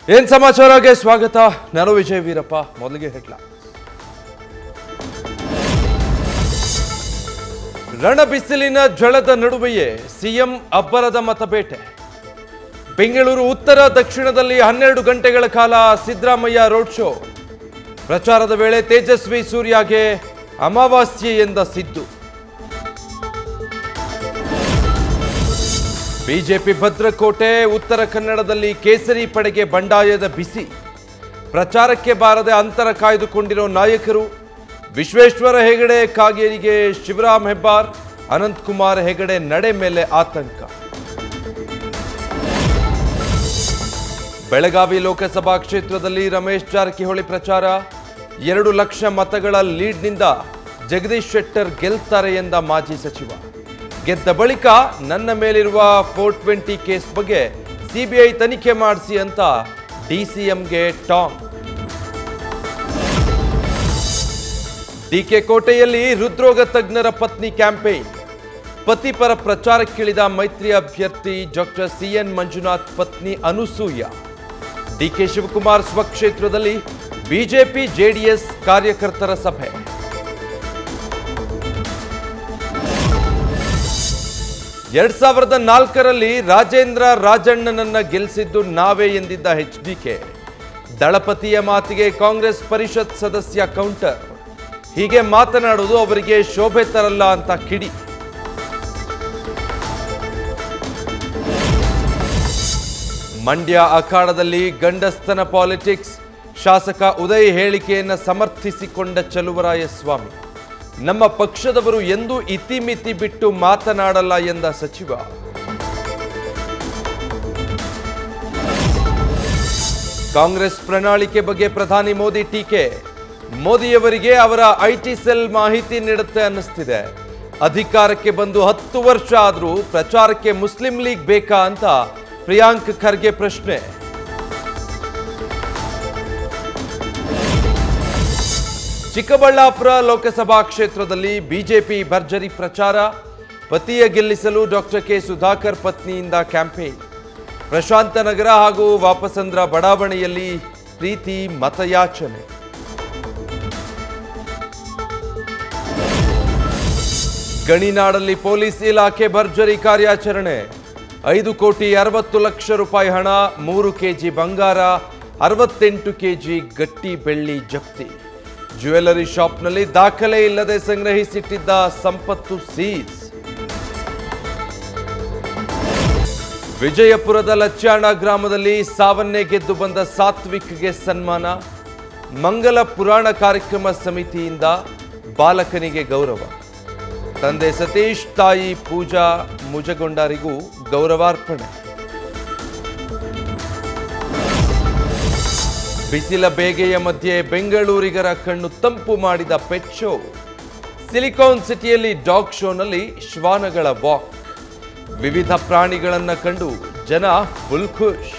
ಏನ್ ಸಮಾಚಾರಕ್ಕೆ ಸ್ವಾಗತ ನಾನು ವಿಜಯ್ ವೀರಪ್ಪ ಮೊದಲಿಗೆ ಹೆಡ್ಲ ರಣ ಬಿಸಿಲಿನ ಝಳದ ನಡುವೆಯೇ ಸಿಎಂ ಅಬ್ಬರದ ಮತಬೇಟೆ ಬೆಂಗಳೂರು ಉತ್ತರ ದಕ್ಷಿಣದಲ್ಲಿ ಹನ್ನೆರಡು ಗಂಟೆಗಳ ಕಾಲ ಸಿದ್ದರಾಮಯ್ಯ ರೋಡ್ ಶೋ ಪ್ರಚಾರದ ವೇಳೆ ತೇಜಸ್ವಿ ಸೂರ್ಯಗೆ ಅಮಾವಾಸ್ಯೆ ಎಂದ ಸಿದ್ದು ಬಿಜೆಪಿ ಭದ್ರಕೋಟೆ ಉತ್ತರ ಕನ್ನಡದಲ್ಲಿ ಕೇಸರಿ ಪಡೆಗೆ ಬಂಡಾಯದ ಬಿಸಿ ಪ್ರಚಾರಕ್ಕೆ ಬಾರದೆ ಅಂತರ ಕಾಯ್ದುಕೊಂಡಿರೋ ನಾಯಕರು ವಿಶ್ವೇಶ್ವರ ಹೆಗಡೆ ಕಾಗೇರಿಗೆ ಶಿವರಾಮ್ ಹೆಬ್ಬಾರ್ ಅನಂತಕುಮಾರ್ ಹೆಗಡೆ ನಡೆ ಮೇಲೆ ಆತಂಕ ಬೆಳಗಾವಿ ಲೋಕಸಭಾ ಕ್ಷೇತ್ರದಲ್ಲಿ ರಮೇಶ್ ಜಾರಕಿಹೊಳಿ ಪ್ರಚಾರ ಎರಡು ಲಕ್ಷ ಮತಗಳ ಲೀಡ್ನಿಂದ ಜಗದೀಶ್ ಶೆಟ್ಟರ್ ಗೆಲ್ತಾರೆ ಎಂದ ಮಾಜಿ ಸಚಿವ ಗೆದ್ದ ಬಳಿಕ ನನ್ನ ಮೇಲಿರುವ ಫೋರ್ ಟ್ವೆಂಟಿ ಕೇಸ್ ಬಗ್ಗೆ ಸಿಬಿಐ ತನಿಖೆ ಮಾಡಿಸಿ ಅಂತ ಡಿಸಿಎಂಗೆ ಟಾಂಗ್ ಡಿಕೆ ಕೋಟೆಯಲ್ಲಿ ಹೃದ್ರೋಗ ತಜ್ಞರ ಪತ್ನಿ ಕ್ಯಾಂಪೇನ್ ಪತಿಪರ ಪ್ರಚಾರಕ್ಕಿಳಿದ ಮೈತ್ರಿ ಅಭ್ಯರ್ಥಿ ಡಾಕ್ಟರ್ ಸಿಎನ್ ಮಂಜುನಾಥ್ ಪತ್ನಿ ಅನುಸೂಯ ಡಿಕೆ ಶಿವಕುಮಾರ್ ಸ್ವಕ್ಷೇತ್ರದಲ್ಲಿ ಬಿಜೆಪಿ ಜೆಡಿಎಸ್ ಕಾರ್ಯಕರ್ತರ ಸಭೆ ಎರಡ್ ಸಾವಿರದ ನಾಲ್ಕರಲ್ಲಿ ರಾಜೇಂದ್ರ ರಾಜಣ್ಣನನ್ನ ಗೆಲ್ಲಿಸಿದ್ದು ನಾವೇ ಎಂದಿದ್ದ ಎಚ್ ಡಿಕೆ ದಳಪತಿಯ ಮಾತಿಗೆ ಕಾಂಗ್ರೆಸ್ ಪರಿಷತ್ ಸದಸ್ಯ ಕೌಂಟರ್ ಹೀಗೆ ಮಾತನಾಡುವುದು ಅವರಿಗೆ ಶೋಭೆ ತರಲ್ಲ ಅಂತ ಕಿಡಿ ಮಂಡ್ಯ ಅಖಾಡದಲ್ಲಿ ಗಂಡಸ್ತನ ಪಾಲಿಟಿಕ್ಸ್ ಶಾಸಕ ಉದಯ್ ಹೇಳಿಕೆಯನ್ನು ಸಮರ್ಥಿಸಿಕೊಂಡ ಚಲುವರಾಯಸ್ವಾಮಿ ನಮ್ಮ ಪಕ್ಷದವರು ಎಂದೂ ಇತಿಮಿತಿ ಬಿಟ್ಟು ಮಾತನಾಡಲ್ಲ ಎಂದ ಸಚಿವ ಕಾಂಗ್ರೆಸ್ ಪ್ರಣಾಳಿಕೆ ಬಗ್ಗೆ ಪ್ರಧಾನಿ ಮೋದಿ ಟೀಕೆ ಮೋದಿಯವರಿಗೆ ಅವರ ಐಟಿ ಸೆಲ್ ಮಾಹಿತಿ ನೀಡುತ್ತೆ ಅನ್ನಿಸ್ತಿದೆ ಅಧಿಕಾರಕ್ಕೆ ಬಂದು ಹತ್ತು ವರ್ಷ ಆದರೂ ಪ್ರಚಾರಕ್ಕೆ ಮುಸ್ಲಿಂ ಲೀಗ್ ಬೇಕಾ ಅಂತ ಪ್ರಿಯಾಂಕ್ ಖರ್ಗೆ ಪ್ರಶ್ನೆ ಚಿಕ್ಕಬಳ್ಳಾಪುರ ಲೋಕಸಭಾ ಕ್ಷೇತ್ರದಲ್ಲಿ ಬಿಜೆಪಿ ಭರ್ಜರಿ ಪ್ರಚಾರ ಪತಿಯ ಗೆಲ್ಲಿಸಲು ಡಾಕ್ಟರ್ ಕೆ ಸುಧಾಕರ್ ಪತ್ನಿಯಿಂದ ಕ್ಯಾಂಪೇನ್ ಪ್ರಶಾಂತನಗರ ಹಾಗೂ ವಾಪಸಂದ್ರ ಬಡಾವಣೆಯಲ್ಲಿ ಪ್ರೀತಿ ಮತಯಾಚನೆ ಗಣಿನಾಡಲ್ಲಿ ಪೊಲೀಸ್ ಇಲಾಖೆ ಭರ್ಜರಿ ಕಾರ್ಯಾಚರಣೆ ಐದು ಕೋಟಿ ಅರವತ್ತು ಲಕ್ಷ ರೂಪಾಯಿ ಹಣ ಮೂರು ಕೆಜಿ ಬಂಗಾರ ಅರವತ್ತೆಂಟು ಕೆಜಿ ಗಟ್ಟಿ ಬೆಳ್ಳಿ ಜಪ್ತಿ ಜ್ಯುವೆಲರಿ ಶಾಪ್ನಲ್ಲಿ ದಾಖಲೆ ಇಲ್ಲದೆ ಸಂಗ್ರಹಿಸಿಟ್ಟಿದ್ದ ಸಂಪತ್ತು ಸೀಸ್ ವಿಜಯಪುರದ ಲಚ್ಚಾಣ ಗ್ರಾಮದಲ್ಲಿ ಸಾವನ್ನೇ ಗೆದ್ದು ಬಂದ ಸಾತ್ವಿಕ್ಗೆ ಸನ್ಮಾನ ಮಂಗಲ ಪುರಾಣ ಕಾರ್ಯಕ್ರಮ ಸಮಿತಿಯಿಂದ ಬಾಲಕನಿಗೆ ಗೌರವ ತಂದೆ ಸತೀಶ್ ತಾಯಿ ಪೂಜಾ ಮುಜಗೊಂಡರಿಗೂ ಗೌರವಾರ್ಪಣೆ ಬಿಸಿಲ ಬೇಗೆಯ ಮಧ್ಯೆ ಬೆಂಗಳೂರಿಗರ ಕಣ್ಣು ತಂಪು ಮಾಡಿದ ಪೆಟ್ ಶೋ ಸಿಲಿಕಾನ್ ಸಿಟಿಯಲ್ಲಿ ಡಾಗ್ ಶೋನಲ್ಲಿ ಶ್ವಾನಗಳ ವಾಕ್ ವಿವಿಧ ಪ್ರಾಣಿಗಳನ್ನ ಕಂಡು ಜನ ಫುಲ್ ಖುಷ್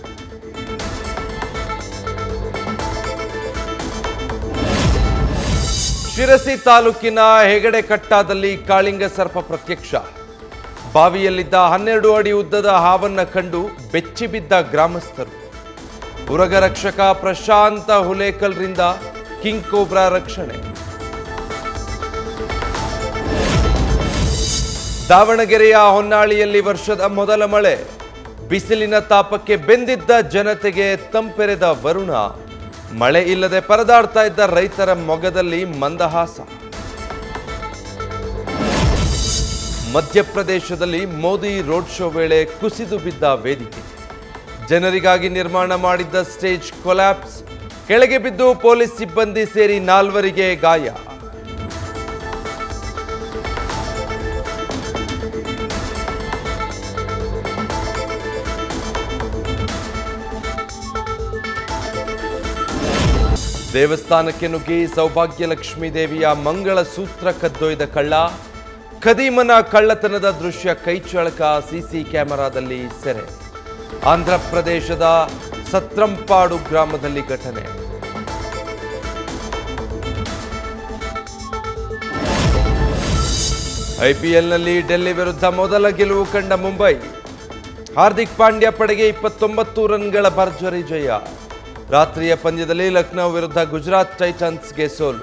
ಶಿರಸಿ ತಾಲೂಕಿನ ಹೆಗಡೆ ಕಟ್ಟಾದಲ್ಲಿ ಕಾಳಿಂಗ ಸರ್ಪ ಪ್ರತ್ಯಕ್ಷ ಬಾವಿಯಲ್ಲಿದ್ದ ಹನ್ನೆರಡು ಅಡಿ ಉದ್ದದ ಹಾವನ್ನ ಕಂಡು ಬೆಚ್ಚಿಬಿದ್ದ ಗ್ರಾಮಸ್ಥರು ಉರಗ ರಕ್ಷಕ ಪ್ರಶಾಂತ ಹುಲೇಕಲ್ರಿಂದ ಕಿಂಗ್ ಕೋಬ್ರಾ ರಕ್ಷಣೆ ದಾವಣಗೆರೆಯ ಹೊನ್ನಾಳಿಯಲ್ಲಿ ವರ್ಷದ ಮೊದಲ ಮಳೆ ಬಿಸಿಲಿನ ತಾಪಕ್ಕೆ ಬೆಂದಿದ್ದ ಜನತೆಗೆ ತಂಪೆರೆದ ವರುಣ ಮಳೆ ಇಲ್ಲದೆ ಪರದಾಡ್ತಾ ಇದ್ದ ರೈತರ ಮೊಗದಲ್ಲಿ ಮಂದಹಾಸ ಮಧ್ಯಪ್ರದೇಶದಲ್ಲಿ ಮೋದಿ ರೋಡ್ ಶೋ ವೇಳೆ ಕುಸಿದು ಬಿದ್ದ ವೇದಿಕೆ ಜನರಿಗಾಗಿ ನಿರ್ಮಾಣ ಮಾಡಿದ್ದ ಸ್ಟೇಜ್ ಕೊಲ್ಯಾಪ್ಸ್ ಕೆಳಗೆ ಬಿದ್ದು ಪೊಲೀಸ್ ಸಿಬ್ಬಂದಿ ಸೇರಿ ನಾಲ್ವರಿಗೆ ಗಾಯ ದೇವಸ್ಥಾನಕ್ಕೆ ನುಗ್ಗಿ ಸೌಭಾಗ್ಯಲಕ್ಷ್ಮೀ ದೇವಿಯ ಮಂಗಳ ಸೂತ್ರ ಕದ್ದೊಯ್ದ ಕಳ್ಳ ಖದೀಮನ ಕಳ್ಳತನದ ದೃಶ್ಯ ಕೈಚಳಕ ಸಿಸಿ ಕ್ಯಾಮೆರಾದಲ್ಲಿ ಸೆರೆ ಆಂಧ್ರ ಪ್ರದೇಶದ ಸತ್ರಂಪಾಡು ಗ್ರಾಮದಲ್ಲಿ ಘಟನೆ ಐಪಿಎಲ್ನಲ್ಲಿ ಡೆಲ್ಲಿ ವಿರುದ್ಧ ಮೊದಲ ಗೆಲುವು ಕಂಡ ಮುಂಬೈ ಹಾರ್ದಿಕ್ ಪಾಂಡ್ಯ ಪಡೆಗೆ ಇಪ್ಪತ್ತೊಂಬತ್ತು ರನ್ಗಳ ಭರ್ಜರಿ ಜಯ ರಾತ್ರಿಯ ಪಂದ್ಯದಲ್ಲಿ ಲಕ್ನೋ ವಿರುದ್ಧ ಗುಜರಾತ್ ಟೈಟನ್ಸ್ಗೆ ಸೋಲು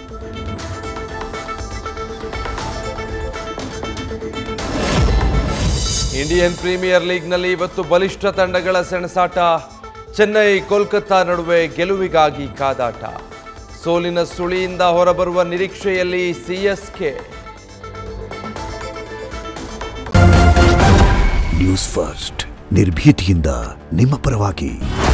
ಇಂಡಿಯನ್ ಪ್ರೀಮಿಯರ್ ಲೀಗ್ನಲ್ಲಿ ಇವತ್ತು ಬಲಿಷ್ಠ ತಂಡಗಳ ಸೆಣಸಾಟ ಚೆನ್ನೈ ಕೋಲ್ಕತ್ತಾ ನಡುವೆ ಗೆಲುವಿಗಾಗಿ ಕಾದಾಟ ಸೋಲಿನ ಸುಳಿಯಿಂದ ಹೊರಬರುವ ನಿರೀಕ್ಷೆಯಲ್ಲಿ ಸಿಎಸ್ಕೆ ನ್ಯೂಸ್ ಫಸ್ಟ್ ನಿರ್ಭೀತಿಯಿಂದ ನಿಮ್ಮ ಪರವಾಗಿ